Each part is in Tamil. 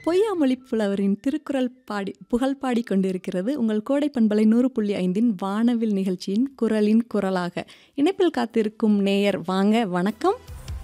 பொய்யாமொழி புலவரின் திருக்குறள் பாடி புகழ் பாடிக் கொண்டிருக்கிறது உங்கள் கோடை பண்பலை நூறு புள்ளி ஐந்தின் வானவில் நிகழ்ச்சியின் குரலின் குரலாக இணைப்பில் காத்திருக்கும் நேயர் வாங்க வணக்கம்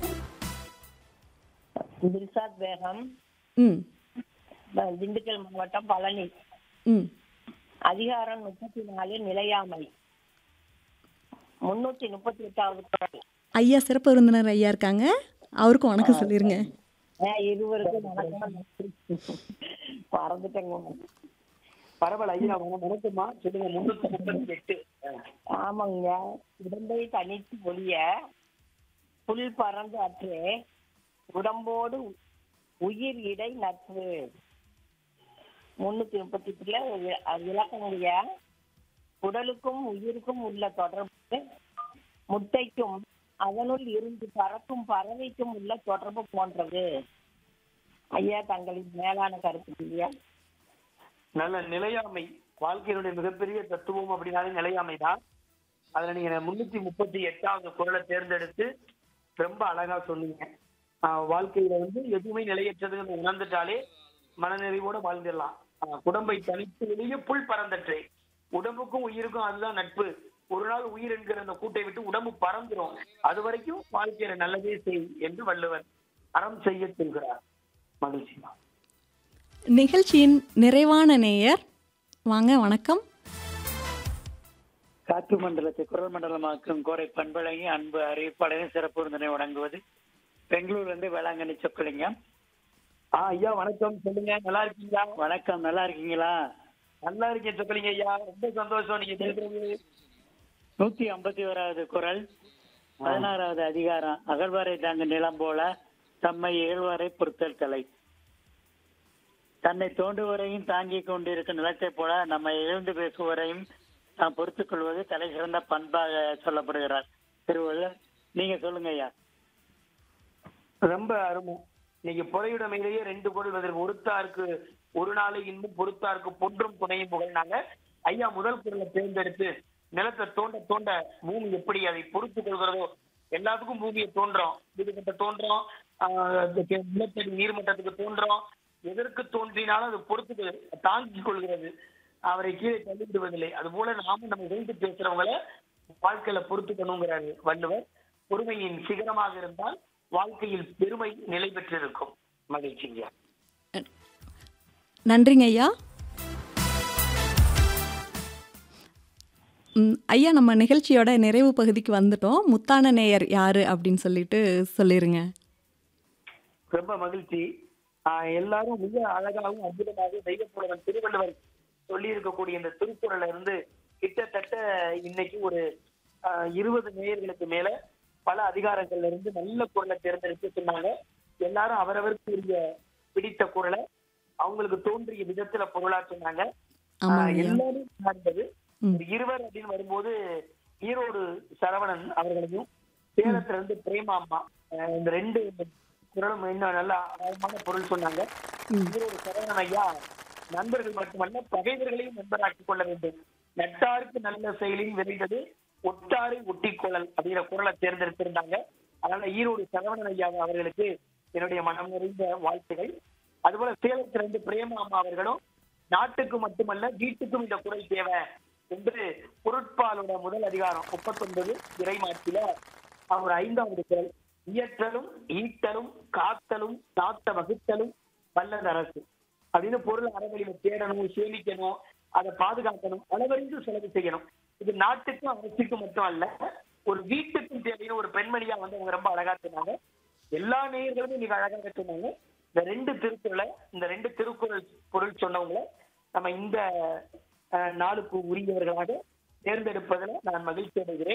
தில்சாத் பேகம் ம் ப- திண்டுக்கல் மாவட்டம் பழனி ம் அதிகாரம் முப்பத்தி நாலு நிலையாமை முன்னூத்தி முப்பத்தி எட்டாவது குரல் ஐயா சிறப்பு விருந்தினர் ஐயா இருக்காங்க அவருக்கும் வணக்கம் சொல்லிருங்க ஆ, இருவருக்கும் வணக்கம் மறந்துட்டேங்க பரவாயில்ல ஐயா வணக்கம் வணக்கம்மா சொல்லுங்க முன்னூத்தி முப்பத்தி எட்டு ஆமாங்க உடம்பை தனித்து ஒழிய புல் பறந்து அற்றே உடம்போடு உயிர் இடை நட்பு முன்னூத்தி முப்பத்தி எட்டுல வி- அது விளக்கணுங்க உடலுக்கும் உயிருக்கும் உள்ள தொடர்பு முட்டைக்கும் அதனுள் இருந்து பறக்கும் பறவைக்கும் உள்ள தொடர்பு போன்றது ஐயா தங்களின் மேலான கருத்து இல்லையா நல்ல நிலையாமை வாழ்க்கையினுடைய மிகப்பெரிய தத்துவம் அப்படின்னாலே நிலையாமை தான் அதுல நீங்க முன்னூத்தி முப்பத்தி எட்டாவது குரலை தேர்ந்தெடுத்து ரொம்ப அழகா சொன்னீங்க ஆஹ் வாழ்க்கையில வந்து எதுவுமே நிலையற்றதுன்னு உணர்ந்துட்டாலே மனநிறைவோட வாழ்ந்துடலாம் ஆஹ் குடம்பை தனித்து வெளியே புல் பறந்தற்றே உடம்புக்கும் உயிருக்கும் அதுதான் நட்பு ஒரு நாள் உயிர் என்கிற அந்த கூட்டை விட்டு உடம்பு பறந்துரும் அது வரைக்கும் வாழ்க்கையில நல்லதே செய் என்று வள்ளுவர் அறம் செய்ய சொல்கிறார் மகிழ்ச்சிமா நிகழ்ச்சியின் நிறைவான நேயர் வாங்க வணக்கம் காற்று மண்டலத்தை குரல் மண்டலமாக்கும் கோரை பண்பழகி அன்பு அறிவிப்பாளரின் சிறப்பு விருந்தினை வழங்குவது பெங்களூர்ல இருந்து வேளாங்கண்ணி சொக்கலிங்கம் ஆ ஐயா வணக்கம் சொல்லுங்க நல்லா இருக்கீங்களா வணக்கம் நல்லா இருக்கீங்களா நல்லா இருக்கேன் சொக்கலிங்க ஐயா ரொம்ப சந்தோஷம் நீங்க பேசுறது நூத்தி ஐம்பத்தி ஓராவது குரல் பதினாறாவது அதிகாரம் அகழ்வாரை தாங்க நிலம் போல தம்மை இகழ்வாரை பொறுத்தல் கலை தன்னை தோண்டுவரையும் தாங்கிக் கொண்டிருக்கும் நிலத்தை போல நம்மை இழந்து பேசுவரையும் நாம் பொறுத்துக் கொள்வது தலை சிறந்த பண்பாக சொல்லப்படுகிறார் திருவள்ளுவர் நீங்க சொல்லுங்க ஐயா ரொம்ப அருமை இன்னைக்கு பொறையுடைமையிலேயே ரெண்டு பொருள் வந்திருக்கு ஒருத்தாருக்கு ஒரு நாளை இன்னும் பொறுத்தாருக்கு பொன்றும் துணையும் புகழ்னாங்க ஐயா முதல் குரலை தேர்ந்தெடுத்து நிலத்தை தோண்ட தோண்ட பூமி எப்படி அதை பொறுத்து கொள்கிறதோ எல்லாத்துக்கும் பூமியை தோன்றோம் வீடுகிட்ட தோன்றோம் ஆஹ் இதுக்கு நிலத்தடி நீர்மட்டத்துக்கு தோன்றோம் எதற்கு தோன்றினாலும் அது பொறுத்து தாங்கிக் கொள்கிறது அவரை கீழே தள்ளிவிடுவதில்லை அது போல நாமும் நம்ம எழுந்து பேசுறவங்களை வாழ்க்கையில பொறுத்துக்கணுங்கிறாரு வள்ளுவர் பொறுமையின் சிகரமாக இருந்தால் வாழ்க்கையில் பெருமை நிலை பெற்றிருக்கும் மகிழ்ச்சிங்க நன்றிங்க ஐயா ம், ஐயா நம்ம நிகழ்ச்சியோட நிறைவு பகுதிக்கு வந்துட்டோம் முத்தான நேயர் யாரு அப்படின்னு சொல்லிட்டு சொல்லிருங்க ரொம்ப மகிழ்ச்சி ஆஹ் எல்லாரும் மிக அழகாகவும் அற்புதமாக தெய்வப்புலவன் திருவள்ளுவர் சொல்லி இருக்கக்கூடிய இந்த திருக்குறள்ல இருந்து கிட்டத்தட்ட இன்னைக்கு ஒரு ஆஹ் இருபது நேயர்களுக்கு மேல பல அதிகாரங்கள்ல இருந்து நல்ல குரலை தேர்ந்தெடுத்து சொன்னாங்க எல்லாரும் அவரவருக்கு உரிய பிடித்த குரலை அவங்களுக்கு தோன்றிய விதத்துல பொருளா சொன்னாங்க ஆமாங்க ஆஹ் ஐயா எல்லாரும் சார்ந்தது ம். ஒரு இருவர் அப்படின்னு வரும்போது ஈரோடு சரவணன் அவர்களையும் சேலத்துல இருந்து பிரேமா அம்மா ஆஹ் இந்த ரெண்டு குரலும் இன்னும் நல்ல ஆழமான பொருள் சொன்னாங்க ம். ஈரோடு சரவணன் ஐயா நண்பர்கள் மட்டுமல்ல பகைவர்களையும் நண்பராக்கிக் கொள்ள வேண்டும் நட்டாருக்கு நல்ல செயலில் விரைந்தது ஒட்டாரை ஒட்டிக்கொள்ளல் அப்படிங்கிற குரலை தேர்ந்தெடுத்திருந்தாங்க அதனால ஈரோடு சரவணன் ஐயா அவர்களுக்கு என்னுடைய மனம் நிறைந்த வாழ்த்துகள் அதுபோல சேலத்திலிருந்து பிரேமா அம்மா அவர்களும் நாட்டுக்கு மட்டுமல்ல வீட்டுக்கும் இந்த குரல் தேவை என்று பொருட்பாலோட முதல் அதிகாரம் முப்பத்தொன்பது இறைமாற்றில அவர் ஐந்தாவது குரல் இயற்றலும் ஈட்டலும் காத்தலும் காத்த வகுத்தலும் வல்லது அரசு அப்படின்னு பொருள் அறவழியில தேடணும் சேமிக்கணும் அதை பாதுகாக்கணும் அளவறிந்து செலவு செய்யணும் இது நாட்டுக்கும் அரசுக்கும் மட்டும் அல்ல ஒரு வீட்டுக்கும் தேவையான ஒரு பெண்மணியா வந்து அவங்க ரொம்ப அழகா சொன்னாங்க எல்லா நேயர்களுமே மிக அழகாக சொன்னாங்க இந்த ரெண்டு திருக்குறளை இந்த ரெண்டு திருக்குறள் பொருள் சொன்னவங்களை நம்ம இந்த அஹ், நாளுக்கு உரியவர்களாக தேர்ந்தெடுப்பதில் நான் மகிழ்ச்சி அடைகிறேன்